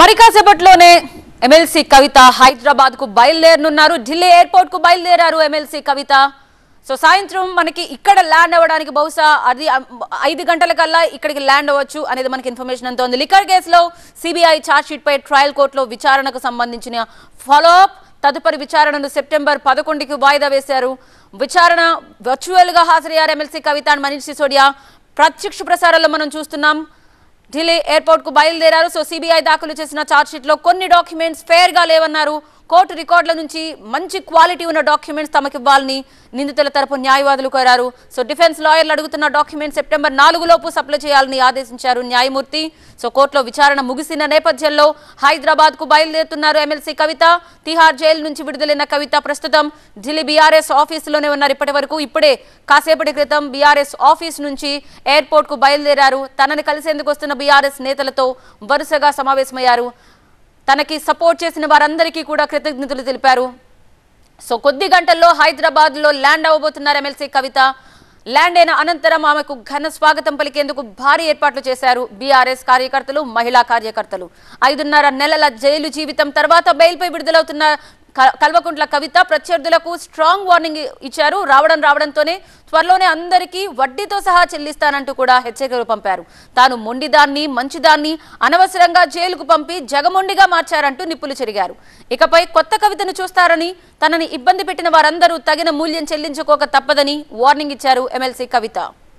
మరి కాసేపట్లోనే ఎమ్మెల్సీ కవిత హైదరాబాద్ కు బయలుదేరనున్నారు ఢిల్లీ ఎయిర్పోర్ట్ కు బయలుదేరారు ఎమ్మెల్సీ కవిత సో సాయంత్రం మనకి ఇక్కడ ల్యాండ్ అవ్వడానికి బహుశా అది అ- ఐదు గంటల కల్లా ఇక్కడికి ల్యాండ్ అవ్వచ్చు అనేది మనకి ఇన్ఫర్మేషన్ అంతోంది లిక్కర్ కేసులో సిబిఐ షీట్ పై ట్రయల్ కోర్టులో విచారణకు సంబంధించిన ఫాలో అప్ తదుపరి విచారణను సెప్టెంబర్ పదకొండుకి వాయిదా వేశారు విచారణ వర్చువల్ గా హాజరయ్యారు ఎమ్మెల్సీ కవిత అండ్ మనీష్ సిసోడియా ప్రత్యక్ష ప్రసారాల్లో మనం చూస్తున్నాం ఢిల్లీ ఎయిర్పోర్ట్ కు బయలుదేరారు సో సిబిఐ దాఖలు చేసిన ఛార్జ్షీట్ లో కొన్ని డాక్యుమెంట్స్ ఫేర్ గా లేవన్నారు కోర్టు రికార్డుల నుంచి మంచి క్వాలిటీ ఉన్న డాక్యుమెంట్స్ తమకు ఇవ్వాలని నిందితుల తరపు న్యాయవాదులు కోరారు సో డిఫెన్స్ లాయర్లు అడుగుతున్న డాక్యుమెంట్స్ సెప్టెంబర్ నాలుగు లోపు సప్లై చేయాలని ఆదేశించారు న్యాయమూర్తి సో కోర్టులో విచారణ ముగిసిన నేపథ్యంలో హైదరాబాద్ కు బయలుదేరుతున్నారు ఎమ్మెల్సీ కవిత తిహార్ జైలు నుంచి విడుదలైన కవిత ప్రస్తుతం ఢిల్లీ బీఆర్ఎస్ ఆఫీసులోనే ఉన్నారు ఇప్పటి వరకు ఇప్పుడే కాసేపటి క్రితం బీఆర్ఎస్ ఆఫీస్ నుంచి ఎయిర్పోర్ట్ కు బయలుదేరారు తనని కలిసేందుకు వస్తున్న బీఆర్ఎస్ నేతలతో వరుసగా సమావేశమయ్యారు తనకి సపోర్ట్ చేసిన వారందరికీ కూడా కృతజ్ఞతలు తెలిపారు సో కొద్ది గంటల్లో హైదరాబాద్ లో ల్యాండ్ అవ్వబోతున్నారు ఎమ్మెల్సీ కవిత ల్యాండ్ అయిన అనంతరం ఆమెకు ఘన స్వాగతం పలికేందుకు భారీ ఏర్పాట్లు చేశారు బీఆర్ఎస్ కార్యకర్తలు మహిళా కార్యకర్తలు ఐదున్నర నెలల జైలు జీవితం తర్వాత బెయిల్పై విడుదలవుతున్న క- కల్వకుంట్ల కవిత ప్రత్యర్థులకు స్ట్రాంగ్ వార్నింగ్ ఇచ్చారు రావడం రావడంతోనే త్వరలోనే అందరికీ వడ్డీతో సహా చెల్లిస్తానంటూ కూడా హెచ్చరికలు పంపారు తాను మొండిదాన్ని మంచిదాన్ని అనవసరంగా జైలుకు పంపి జగమొండిగా మార్చారంటూ నిప్పులు చెరిగారు ఇకపై కొత్త కవితను చూస్తారని తనని ఇబ్బంది పెట్టిన వారందరూ తగిన మూల్యం చెల్లించుకోక తప్పదని వార్నింగ్ ఇచ్చారు MLC Kavitha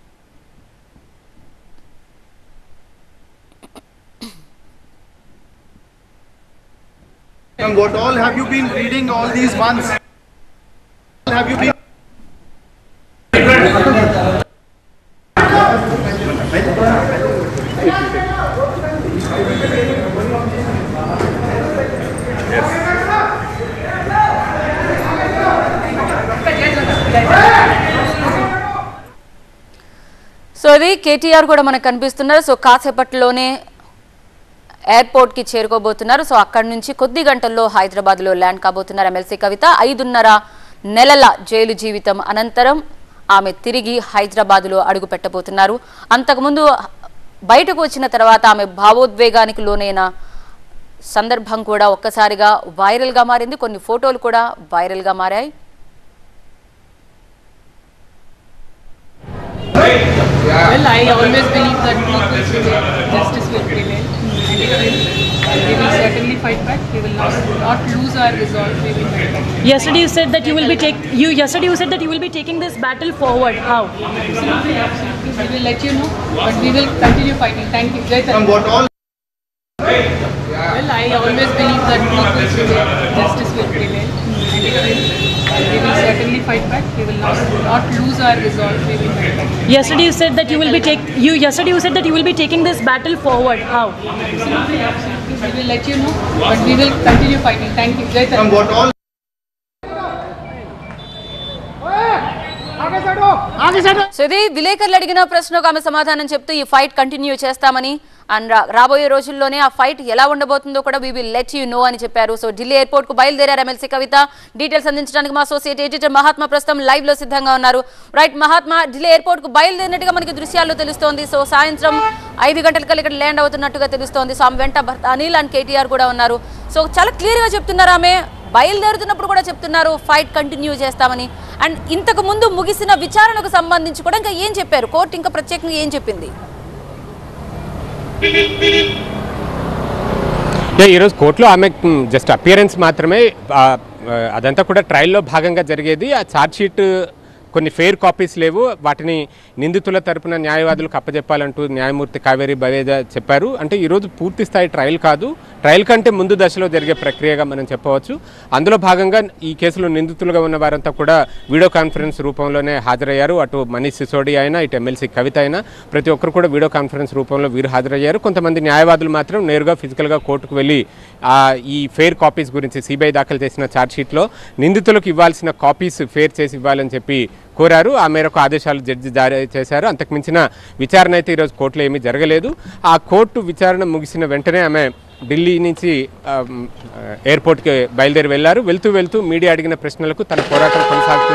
And what all have you been reading all these months? Have you been? So ఇది కేటీఆర్ కూడా మనకు కనిపిస్తున్నారు సో కాసేపట్లోనే ఎయిర్పోర్ట్ కి చేరుకోబోతున్నారు సో అక్కడి నుంచి కొద్ది గంటల్లో హైదరాబాద్ లో ల్యాండ్ కాబోతున్నారు ఎమ్మెల్సీ కవిత ఐదున్నర నెలల జైలు జీవితం అనంతరం ఆమె తిరిగి హైదరాబాద్ లో అడుగు పెట్టబోతున్నారు అంతకుముందు బయటకు వచ్చిన తర్వాత ఆమె భావోద్వేగానికి లోనైన సందర్భం కూడా ఒక్కసారిగా వైరల్ గా మారింది కొన్ని ఫోటోలు కూడా వైరల్ గా మారాయి Well, I always believe that truth will prevail, justice will prevail, and it will. We will certainly fight back. We will not, not lose our resolve. We will fight back. Yesterday you said that you will be take you yesterday you said that you will be taking this battle forward. How? Absolutely, absolutely. We will let you know, but we will continue fighting. Thank you. Jai And Hind. what all? Well, I always believe that truth will prevail, justice will prevail, and it will. We will certainly fight back. We will not, not lose our resolve. We will fight back. Yesterday you said that you will be take you yesterday you said that you will be taking this battle forward. How? Absolutely, absolutely. We will let you know, but we will continue fighting. Thank you. Jai Hind. And what all? So ఇది విలేకరులు అడిగిన ప్రశ్నకు ఆమె సమాధానం చెప్తూ ఈ fight continue చేస్తామని and రా- రాబోయే రోజుల్లోనే ఆ ఫైట్ ఎలా ఉండబోతుందో కూడా we will let you know అని చెప్పారు సో ఢిల్లీ ఎయిర్పోర్ట్ కు బయలుదేరారు ఎమ్మెల్సీ కవిత డీటెయిల్స్ అందించడానికి మా అసోసియేట్ ఎడిటర్ మహాత్మా ప్రస్తుతం లైవ్ లో సిద్ధంగా ఉన్నారు రైట్ మహాత్మా ఢిల్లీ ఎయిర్పోర్ట్ కు బయలుదేరినట్టుగా మనకి దృశ్యాల్లో తెలుస్తోంది సో సాయంత్రం ఐదు గంటలకల్లా ఇక్కడ ల్యాండ్ అవుతున్నట్టుగా తెలుస్తోంది సో ఆమె వెంట భర్త అనిల్ అండ్ కేటీఆర్ కూడా ఉన్నారు సో చాలా క్లియర్ గా చెప్తున్నారు ఆమె బయలుదేరుతున్నప్పుడు కూడా చెప్తున్నారు ఫైట్ కంటిన్యూ చేస్తామని అండ్ ఇంతకు ముందు ముగిసిన విచారణకు సంబంధించి కూడా ఇంకా ఏం చెప్పారు కోర్టు ఇంకా ప్రత్యేకంగా ఏం చెప్పింది యా, ఈరోజు కోర్టులో ఆమె జస్ట్ అపియరెన్స్ మాత్రమే ఆ, ఆ, అదంతా కూడా ట్రయల్లో భాగంగా జరిగేది ఆ ఛార్జ్ షీట్ కొన్ని ఫెయిర్ కాపీస్ లేవు వాటిని నిందితుల తరపున న్యాయవాదులకు అప్పజెప్పాలంటూ న్యాయమూర్తి కావేరి బవేజ చెప్పారు అంటే ఈరోజు పూర్తి స్థాయి ట్రయల్ కాదు ట్రయల్ కంటే ముందు దశలో జరిగే ప్రక్రియగా మనం చెప్పవచ్చు అందులో భాగంగా ఈ కేసులో నిందితులుగా ఉన్న వారంతా కూడా వీడియో కాన్ఫరెన్స్ రూపంలోనే హాజరయ్యారు అటు మనీష్ సిసోడి అయినా ఇటు ఎమ్మెల్సీ కవిత అయినా ప్రతి ఒక్కరు కూడా వీడియో కాన్ఫరెన్స్ రూపంలో వీరు హాజరయ్యారు కొంతమంది న్యాయవాదులు మాత్రం నేరుగా ఫిజికల్గా కోర్టుకు వెళ్ళి ఆ, ఈ ఫెయిర్ కాపీస్ గురించి సిబిఐ దాఖలు చేసిన ఛార్జ్షీట్లో నిందితులకు ఇవ్వాల్సిన కాపీస్ ఫేర్ చేసి ఇవ్వాలని చెప్పి కోరారు ఆ మేరకు ఆదేశాలు జడ్జి జారీ చేశారు అంతకుమించిన విచారణ అయితే ఈరోజు కోర్టులో ఏమీ జరగలేదు ఆ కోర్టు విచారణ ముగిసిన వెంటనే ఆమె ఢిల్లీ నుంచి ఆమ్, ఆ, ఎయిర్పోర్ట్కి బయలుదేరి వెళ్ళారు వెళ్తూ వెళ్తూ మీడియా అడిగిన ప్రశ్నలకు తన పోరాటం కొనసాగుతుంది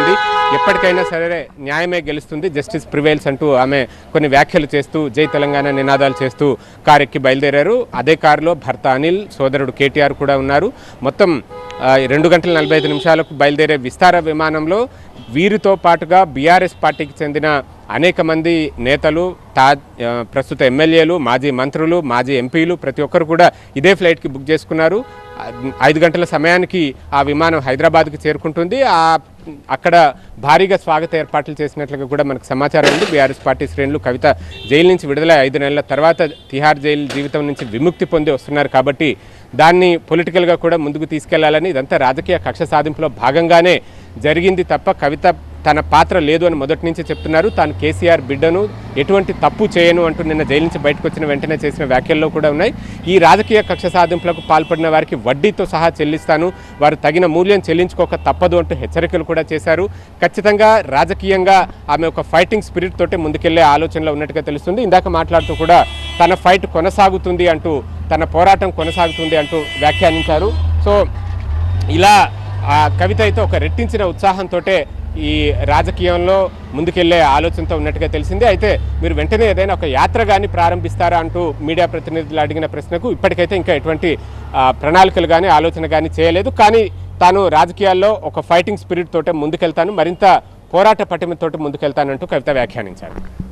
ఎప్పటికైనా సరే న్యాయమే గెలుస్తుంది జస్టిస్ ప్రివైల్స్ అంటూ ఆమె కొన్ని వ్యాఖ్యలు చేస్తూ జై తెలంగాణ నినాదాలు చేస్తూ కారు ఎక్కి బయలుదేరారు అదే కారులో భర్త అనిల్ సోదరుడు కేటీఆర్ కూడా ఉన్నారు మొత్తం ఆ, రెండు గంటల నలభై ఐదు నిమిషాలకు బయలుదేరే విస్తార విమానంలో వీరితో పాటుగా బీఆర్ఎస్ పార్టీకి చెందిన అనేక మంది నేతలు తా ఆ, ప్రస్తుత ఎమ్మెల్యేలు మాజీ మంత్రులు మాజీ ఎంపీలు ప్రతి ఒక్కరు కూడా ఇదే ఫ్లైట్కి బుక్ చేసుకున్నారు ఆ, ఐదు గంటల సమయానికి ఆ విమానం హైదరాబాద్కి చేరుకుంటుంది ఆ అక్కడ భారీగా స్వాగత ఏర్పాట్లు చేసినట్లుగా కూడా మనకు సమాచారం ఉంది బీఆర్ఎస్ పార్టీ శ్రేణులు కవిత జైలు నుంచి విడుదలై ఐదు నెలల తర్వాత తిహార్ జైలు జీవితం నుంచి విముక్తి పొంది వస్తున్నారు కాబట్టి దాన్ని పొలిటికల్గా కూడా ముందుకు తీసుకెళ్లాలని ఇదంతా రాజకీయ కక్ష సాధింపులో భాగంగానే జరిగింది తప్ప కవిత తన పాత్ర లేదు అని మొదటి నుంచి చెప్తున్నారు తాను కేసీఆర్ బిడ్డను ఎటువంటి తప్పు చేయను అంటూ నిన్న జైలు నుంచి బయటకు వచ్చిన వెంటనే చేసిన వ్యాఖ్యల్లో కూడా ఉన్నాయి ఈ రాజకీయ కక్ష సాధింపులకు పాల్పడిన వారికి వడ్డీతో సహా చెల్లిస్తాను వారు తగిన మూల్యం చెల్లించుకోక తప్పదు అంటూ హెచ్చరికలు కూడా చేశారు ఖచ్చితంగా రాజకీయంగా ఆమె ఒక ఫైటింగ్ స్పిరిట్ తోటే ముందుకెళ్లే ఆలోచనలో ఉన్నట్టుగా తెలుస్తుంది ఇందాక మాట్లాడుతూ కూడా తన ఫైట్ కొనసాగుతుంది అంటూ తన పోరాటం కొనసాగుతుంది అంటూ వ్యాఖ్యానించారు సో ఇలా ఆ కవిత అయితే ఒక రెట్టించిన ఉత్సాహంతో ఈ రాజకీయంలో ముందుకెళ్లే ఆలోచనతో ఉన్నట్టుగా తెలిసింది అయితే మీరు వెంటనే ఏదైనా ఒక యాత్ర కానీ ప్రారంభిస్తారా అంటూ మీడియా ప్రతినిధులు అడిగిన ప్రశ్నకు ఇప్పటికైతే ఇంకా ఎటువంటి ఆ, ప్రణాళికలు కానీ ఆలోచన కానీ చేయలేదు కానీ తాను రాజకీయాల్లో ఒక ఫైటింగ్ స్పిరిట్ తోటే ముందుకెళ్తాను మరింత పోరాట పటిమతోటి ముందుకెళ్తానంటూ కవిత వ్యాఖ్యానించారు